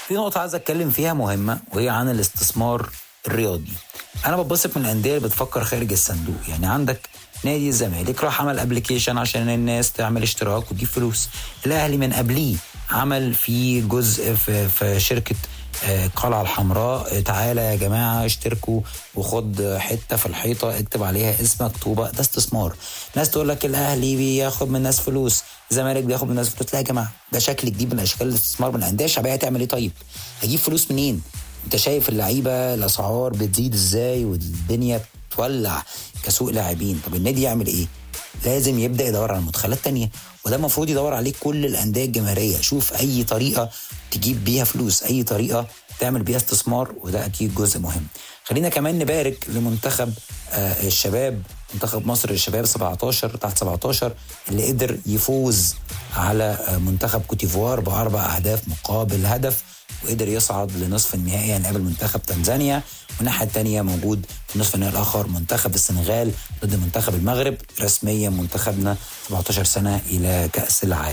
في نقطة عايز أتكلم فيها مهمة وهي عن الاستثمار الرياضي. أنا بتبسط من الأندية اللي بتفكر خارج الصندوق، يعني عندك نادي الزمالك راح عمل ابلكيشن عشان الناس تعمل اشتراك وتجيب فلوس. الأهلي من قبليه عمل في جزء في, في شركة القلعة الحمراء تعالى يا جماعة اشتركوا وخد حتة في الحيطة اكتب عليها اسمك طوبة ده استثمار ناس تقول لك الأهلي بياخد من الناس فلوس الزمالك بياخد من الناس فلوس لا يا جماعة ده شكل جديد من أشكال الاستثمار من الأندية الشعبية هتعمل إيه طيب؟ هجيب فلوس منين؟ أنت شايف اللعيبة الأسعار بتزيد إزاي والدنيا تولع كسوق لاعبين طب النادي يعمل إيه؟ لازم يبدا يدور على مدخلات تانية وده المفروض يدور عليه كل الانديه الجماهيريه شوف اي طريقه تجيب بيها فلوس اي طريقه تعمل بيها استثمار وده اكيد جزء مهم خلينا كمان نبارك لمنتخب آه الشباب منتخب مصر للشباب 17 تحت 17 اللي قدر يفوز على آه منتخب كوتيفوار باربع اهداف مقابل هدف وقدر يصعد لنصف النهائي هنقابل يعني منتخب تنزانيا والناحيه الثانيه موجود في نصف النهائي الاخر منتخب السنغال ضد منتخب المغرب رسميا منتخبنا 17 سنه الى كاس العالم